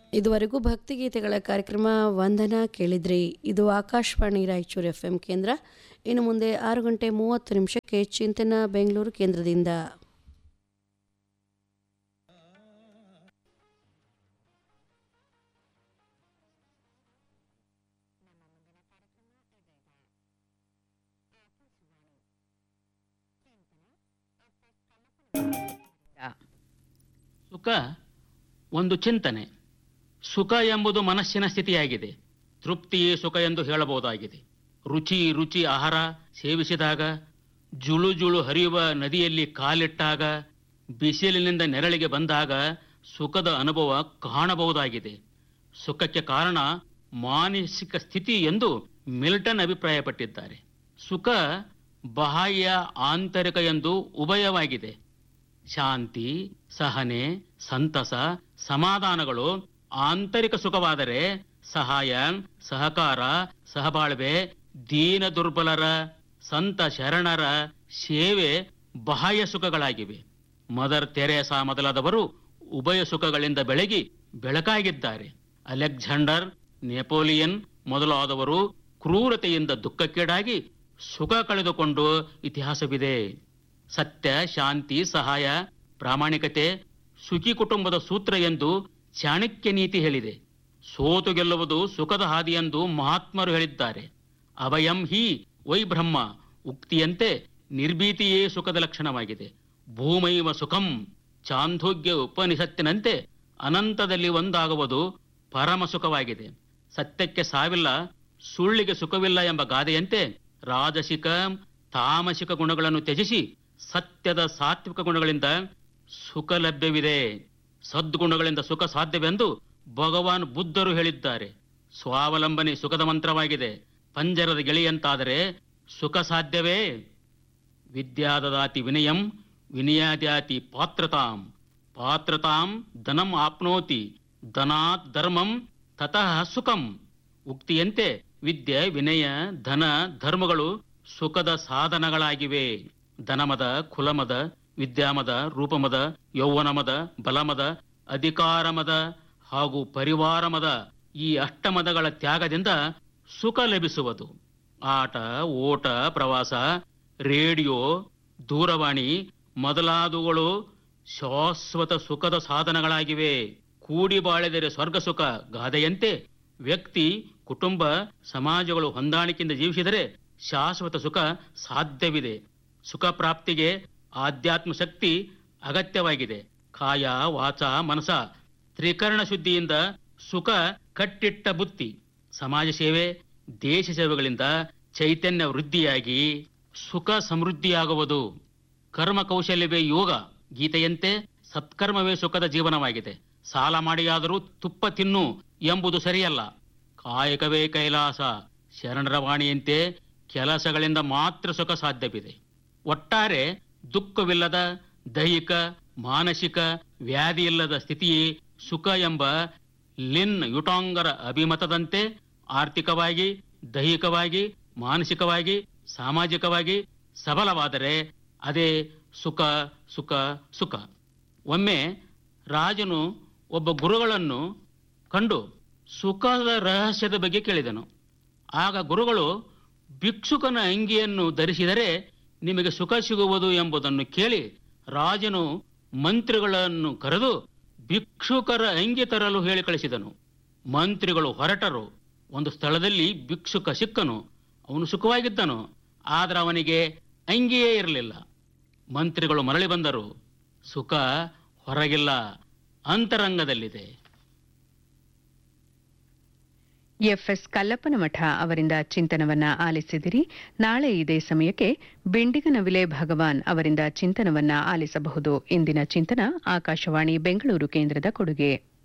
ಇದುವರೆಗೂ ಭಕ್ತಿಗೀತೆಗಳ ಕಾರ್ಯಕ್ರಮ ವಂದನಾ ಕೇಳಿದ್ರಿ ಇದು ಆಕಾಶವಾಣಿ ರಾಯಚೂರು ಎಫ್ ಎಂ ಕೇಂದ್ರ ಇನ್ನು ಮುಂದೆ ಆರು ಗಂಟೆ ಮೂವತ್ತು ನಿಮಿಷಕ್ಕೆ ಚಿಂತನ ಬೆಂಗಳೂರು ಕೇಂದ್ರದಿಂದ ಸುಖ ಒಂದು ಚಿಂತನೆ ಸುಖ ಎಂಬುದು ಮನಸ್ಸಿನ ಸ್ಥಿತಿಯಾಗಿದೆ ತೃಪ್ತಿಯೇ ಸುಖ ಎಂದು ಹೇಳಬಹುದಾಗಿದೆ ರುಚಿ ರುಚಿ ಆಹಾರ ಸೇವಿಸಿದಾಗ ಜುಳು ಜುಳು ಹರಿಯುವ ನದಿಯಲ್ಲಿ ಕಾಲಿಟ್ಟಾಗ ಬಿಸಿಲಿನಿಂದ ನೆರಳಿಗೆ ಬಂದಾಗ ಸುಖದ ಅನುಭವ ಕಾಣಬಹುದಾಗಿದೆ ಸುಖಕ್ಕೆ ಕಾರಣ ಮಾನಸಿಕ ಸ್ಥಿತಿ ಎಂದು ಮಿಲ್ಟನ್ ಅಭಿಪ್ರಾಯಪಟ್ಟಿದ್ದಾರೆ ಸುಖ ಬಾಹ್ಯ ಆಂತರಿಕ ಎಂದು ಉಭಯವಾಗಿದೆ ಶಾಂತಿ ಸಹನೆ ಸಂತಸ ಸಮಾಧಾನಗಳು ಆಂತರಿಕ ಸುಖವಾದರೆ ಸಹಾಯ ಸಹಕಾರ ಸಹಬಾಳ್ವೆ ದೀನ ದುರ್ಬಲರ ಸಂತ ಶರಣರ ಸೇವೆ ಬಾಹ್ಯ ಸುಖಗಳಾಗಿವೆ ಮದರ್ ತೆರೇಸಾ ಮೊದಲಾದವರು ಉಭಯ ಸುಖಗಳಿಂದ ಬೆಳಗಿ ಬೆಳಕಾಗಿದ್ದಾರೆ ಅಲೆಕ್ಸಾಂಡರ್ ನೆಪೋಲಿಯನ್ ಮೊದಲಾದವರು ಕ್ರೂರತೆಯಿಂದ ದುಃಖಕ್ಕೀಡಾಗಿ ಸುಖ ಕಳೆದುಕೊಂಡು ಇತಿಹಾಸವಿದೆ ಸತ್ಯ ಶಾಂತಿ ಸಹಾಯ ಪ್ರಾಮಾಣಿಕತೆ ಸುಖಿ ಕುಟುಂಬದ ಸೂತ್ರ ಎಂದು ಚಾಣಕ್ಯ ನೀತಿ ಹೇಳಿದೆ ಸೋತು ಗೆಲ್ಲುವುದು ಸುಖದ ಹಾದಿ ಎಂದು ಮಹಾತ್ಮರು ಹೇಳಿದ್ದಾರೆ ಅಭಯಂ ಹಿ ವೈ ಬ್ರಹ್ಮ ಉಕ್ತಿಯಂತೆ ನಿರ್ಭೀತಿಯೇ ಸುಖದ ಲಕ್ಷಣವಾಗಿದೆ ಭೂಮೈವ ಸುಖಂ ಚಾಂದೋಗ್ಯ ಉಪನಿಷತ್ತಿನಂತೆ ಅನಂತದಲ್ಲಿ ಒಂದಾಗುವುದು ಪರಮ ಸುಖವಾಗಿದೆ ಸತ್ಯಕ್ಕೆ ಸಾವಿಲ್ಲ ಸುಳ್ಳಿಗೆ ಸುಖವಿಲ್ಲ ಎಂಬ ಗಾದೆಯಂತೆ ರಾಜಸಿಕ ತಾಮಸಿಕ ಗುಣಗಳನ್ನು ತ್ಯಜಿಸಿ ಸತ್ಯದ ಸಾತ್ವಿಕ ಗುಣಗಳಿಂದ ಸುಖ ಲಭ್ಯವಿದೆ ಸದ್ಗುಣಗಳಿಂದ ಸುಖ ಸಾಧ್ಯವೆಂದು ಭಗವಾನ್ ಬುದ್ಧರು ಹೇಳಿದ್ದಾರೆ ಸ್ವಾವಲಂಬನೆ ಸುಖದ ಮಂತ್ರವಾಗಿದೆ ಪಂಜರದ ಗೆಳೆಯಂತಾದರೆ ಸುಖ ಸಾಧ್ಯವೇ ವಿದ್ಯಾದದಾತಿ ವಿನಯಂ ವಿನಯಾದ್ಯಾತಿ ಪಾತ್ರತಾಂ ಪಾತ್ರತಾಂ ಧನಂ ಆಪ್ನೋತಿ ಧನಾತ್ ಧರ್ಮಂ ತತಃ ಸುಖಂ ಉಕ್ತಿಯಂತೆ ವಿದ್ಯೆ ವಿನಯ ಧನ ಧರ್ಮಗಳು ಸುಖದ ಸಾಧನಗಳಾಗಿವೆ ಧನಮದ ಕುಲಮದ ವಿದ್ಯಾಮದ ರೂಪಮದ ಯೌವನಮದ ಬಲಮದ ಅಧಿಕಾರಮದ ಹಾಗೂ ಪರಿವಾರಮದ ಈ ಅಷ್ಟಮದಗಳ ತ್ಯಾಗದಿಂದ ಸುಖ ಲಭಿಸುವುದು ಆಟ ಓಟ ಪ್ರವಾಸ ರೇಡಿಯೋ ದೂರವಾಣಿ ಮೊದಲಾದವುಗಳು ಶಾಶ್ವತ ಸುಖದ ಸಾಧನಗಳಾಗಿವೆ ಕೂಡಿ ಬಾಳಿದರೆ ಸ್ವರ್ಗ ಸುಖ ಗಾದೆಯಂತೆ ವ್ಯಕ್ತಿ ಕುಟುಂಬ ಸಮಾಜಗಳು ಹೊಂದಾಣಿಕೆಯಿಂದ ಜೀವಿಸಿದರೆ ಶಾಶ್ವತ ಸುಖ ಸಾಧ್ಯವಿದೆ ಸುಖ ಪ್ರಾಪ್ತಿಗೆ ಆಧ್ಯಾತ್ಮ ಶಕ್ತಿ ಅಗತ್ಯವಾಗಿದೆ ಕಾಯ ವಾಚ ಮನಸ ತ್ರಿಕರಣ ಶುದ್ಧಿಯಿಂದ ಸುಖ ಕಟ್ಟಿಟ್ಟ ಬುತ್ತಿ ಸಮಾಜ ಸೇವೆ ದೇಶ ಸೇವೆಗಳಿಂದ ಚೈತನ್ಯ ವೃದ್ಧಿಯಾಗಿ ಸುಖ ಸಮೃದ್ಧಿಯಾಗುವುದು ಕರ್ಮ ಕೌಶಲ್ಯವೇ ಯೋಗ ಗೀತೆಯಂತೆ ಸತ್ಕರ್ಮವೇ ಸುಖದ ಜೀವನವಾಗಿದೆ ಸಾಲ ಮಾಡಿಯಾದರೂ ತುಪ್ಪ ತಿನ್ನು ಎಂಬುದು ಸರಿಯಲ್ಲ ಕಾಯಕವೇ ಕೈಲಾಸ ಶರಣರ ವಾಣಿಯಂತೆ ಕೆಲಸಗಳಿಂದ ಮಾತ್ರ ಸುಖ ಸಾಧ್ಯವಿದೆ ಒಟ್ಟಾರೆ ದುಃಖವಿಲ್ಲದ ದೈಹಿಕ ಮಾನಸಿಕ ವ್ಯಾಧಿ ಇಲ್ಲದ ಸ್ಥಿತಿಯೇ ಸುಖ ಎಂಬ ಲಿನ್ ಯುಟಾಂಗರ ಅಭಿಮತದಂತೆ ಆರ್ಥಿಕವಾಗಿ ದೈಹಿಕವಾಗಿ ಮಾನಸಿಕವಾಗಿ ಸಾಮಾಜಿಕವಾಗಿ ಸಬಲವಾದರೆ ಅದೇ ಸುಖ ಸುಖ ಸುಖ ಒಮ್ಮೆ ರಾಜನು ಒಬ್ಬ ಗುರುಗಳನ್ನು ಕಂಡು ಸುಖದ ರಹಸ್ಯದ ಬಗ್ಗೆ ಕೇಳಿದನು ಆಗ ಗುರುಗಳು ಭಿಕ್ಷುಕನ ಅಂಗಿಯನ್ನು ಧರಿಸಿದರೆ ನಿಮಗೆ ಸುಖ ಸಿಗುವುದು ಎಂಬುದನ್ನು ಕೇಳಿ ರಾಜನು ಮಂತ್ರಿಗಳನ್ನು ಕರೆದು ಭಿಕ್ಷುಕರ ಅಂಗಿ ತರಲು ಹೇಳಿ ಕಳಿಸಿದನು ಮಂತ್ರಿಗಳು ಹೊರಟರು ಒಂದು ಸ್ಥಳದಲ್ಲಿ ಭಿಕ್ಷುಕ ಸಿಕ್ಕನು ಅವನು ಸುಖವಾಗಿದ್ದನು ಆದ್ರೆ ಅವನಿಗೆ ಅಂಗಿಯೇ ಇರಲಿಲ್ಲ ಮಂತ್ರಿಗಳು ಮರಳಿ ಬಂದರು ಸುಖ ಹೊರಗಿಲ್ಲ ಅಂತರಂಗದಲ್ಲಿದೆ ಎಫ್ಎಸ್ ಕಲ್ಲಪ್ಪನಮಠ ಅವರಿಂದ ಚಿಂತನವನ್ನ ಆಲಿಸಿದಿರಿ ನಾಳೆ ಇದೇ ಸಮಯಕ್ಕೆ ಬಿಂಡಿಗನವಿಲೆ ಭಗವಾನ್ ಅವರಿಂದ ಚಿಂತನವನ್ನ ಆಲಿಸಬಹುದು ಇಂದಿನ ಚಿಂತನ ಆಕಾಶವಾಣಿ ಬೆಂಗಳೂರು ಕೇಂದ್ರದ ಕೊಡುಗೆ